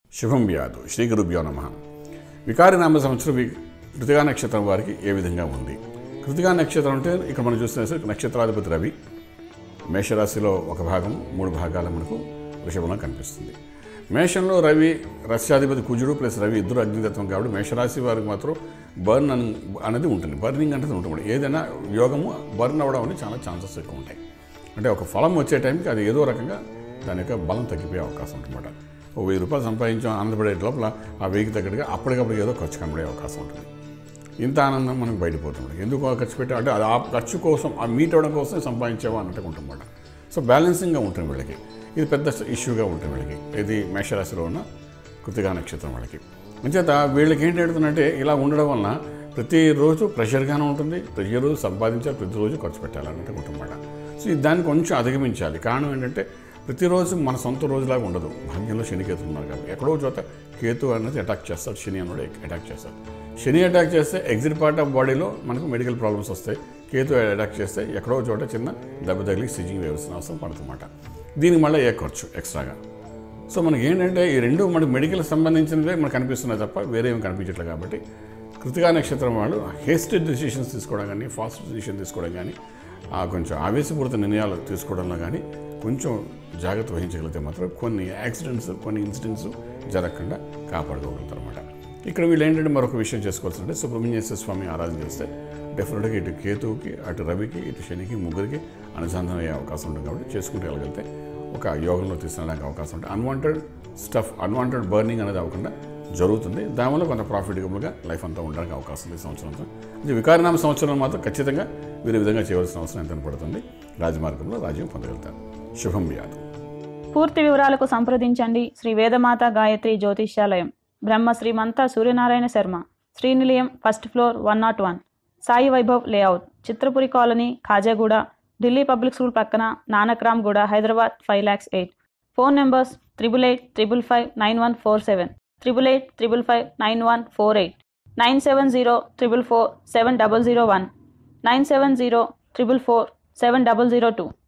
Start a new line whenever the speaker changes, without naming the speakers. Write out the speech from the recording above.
శుభం వ్యాధు శ్రీ గురుభ్యో నమ వికారినామ సంవత్సరం వి- కృతికా నక్షత్రం వారికి ఏ విధంగా ఉంది కృతికా నక్షత్రం అంటే ఇక్కడ మనం చూస్తున్న నక్షత్రాధిపతి రవి మేషరాశిలో ఒక భాగం మూడు భాగాల మనకు వృషభంలో కనిపిస్తుంది మేషంలో రవి రస్యాధిపతి కుజుడు ప్లస్ రవి ఇద్దరు అగ్నితత్వం కాబట్టి మేషరాశి వారికి మాత్రం బర్న్ అని అనేది ఉంటుంది బర్నింగ్ అనేది ఉంటుంది ఏదైనా యోగము బర్న్ అవ్వడం అనేది చాలా ఛాన్సెస్ ఎక్కువ ఉంటాయి అంటే ఒక ఫలం వచ్చే టైంకి అది ఏదో రకంగా దాని యొక్క బలం తగ్గిపోయే అవకాశం ఉంటుందన్నమాట ఓ వెయ్యి రూపాయలు సంపాదించాం ఆనందపడే లోపల ఆ వెయ్యికి తగ్గట్టుగా అప్పటికప్పుడు ఏదో ఖర్చు కనబడే అవకాశం ఉంటుంది ఇంత ఆనందం మనకు బయటపోతుంది ఎందుకు ఆ ఖర్చు పెట్టా అంటే అది ఆ ఖర్చు కోసం ఆ మీట్ అవ్వడం కోసం సంపాదించేవా అన్నట్టు ఉంటుందన్నమాట సో బ్యాలెన్సింగ్గా ఉంటుంది వీళ్ళకి ఇది పెద్ద ఇష్యూగా ఉంటుంది వీళ్ళకి ఇది మేషరాశిలో ఉన్న కృతిగా నక్షత్రం వాళ్ళకి అంచేత వీళ్ళకి ఏంటి పెడుతుందంటే ఇలా ఉండడం వలన ప్రతిరోజు ప్రెషర్గానే ఉంటుంది ప్రతిరోజు సంపాదించాలి ప్రతిరోజు ఖర్చు పెట్టాలి అన్నట్టు ఉంటుందన్నమాట సో ఇది దాన్ని కొంచెం అధిగమించాలి కారణం ఏంటంటే ప్రతిరోజు మన సొంత రోజులాగా ఉండదు భాగ్యంలో శని కేతు ఉన్నారు కాబట్టి ఎక్కడో చోట కేతు అనేది అటాక్ చేస్తాడు శని అన్నోడు అటాక్ చేస్తాడు శని అటాక్ చేస్తే ఎగ్జిట్ పార్ట్ ఆఫ్ బాడీలో మనకు మెడికల్ ప్రాబ్లమ్స్ వస్తాయి కేతు అటాక్ చేస్తే ఎక్కడో చోట చిన్న దెబ్బ తగిలి స్టిచింగ్ వేయాల్సిన అవసరం పడుతుందన్నమాట దీనికి మళ్ళీ ఏ ఖర్చు ఎక్స్ట్రాగా సో మనకి ఏంటంటే ఈ రెండు మనకి మెడికల్ సంబంధించినవే మనకు కనిపిస్తున్నాయి తప్ప వేరే ఏమి కనిపించట్లేదు కాబట్టి కృతికా నక్షత్రం వాళ్ళు హేస్టెడ్ డెసిషన్స్ తీసుకోవడం కానీ ఫాస్ట్ డెసిషన్ తీసుకోవడం కానీ ఆ కొంచెం ఆవేశపూరిత నిర్ణయాలు తీసుకోవడంలో కానీ కొంచెం జాగ్రత్త వహించగలిగితే మాత్రం కొన్ని యాక్సిడెంట్స్ కొన్ని ఇన్సిడెంట్స్ జరగకుండా కాపాడుకోగలుగుతారు అనమాట ఇక్కడ వీళ్ళు ఏంటంటే మరొక విషయం చేసుకోవాల్సిందంటే సుబ్రహ్మణ్యేశ్వర స్వామి ఆరాధన చేస్తే డెఫినెట్గా ఇటు కేతువుకి అటు రవికి ఇటు శనికి ముగ్గురికి అనుసంధానం అయ్యే అవకాశం ఉంటుంది కాబట్టి చేసుకుంటూ వెళ్ళగలిగితే ఒక యోగంలో తీసుకెళ్ళడానికి అవకాశం ఉంటుంది అన్వాంటెడ్ స్టఫ్ అన్వాంటెడ్ బర్నింగ్ అనేది అవ్వకుండా జరుగుతుంది దానివల్ల కొంత ప్రాఫిటబుల్గా లైఫ్ అంతా ఉండడానికి అవకాశం ఉంది ఈ సంవత్సరంతో ఇది వికారనామ సంవత్సరం మాత్రం ఖచ్చితంగా వీరి విధంగా చేయవలసిన అవసరం ఎంత పడుతుంది రాజమార్గంలో రాజ్యం పొందగలుగుతారు శుభం వ్యాధు
పూర్తి వివరాలకు సంప్రదించండి శ్రీ వేదమాత గాయత్రి జ్యోతిష్యాలయం Brahma Srimanta Suryanarayana Sharma Srinilayam first floor one nought one Sai Vaibhav layout Chitrapuri colony Khajaguda Delhi public school పక్కన Nanakramguda Hyderabad five lakhs eight phone numbers triple eight triple five nine one four seven triple eight triple five nine one four eight nine seven zero triple four seven double zero one nine seven zero triple four seven double zero two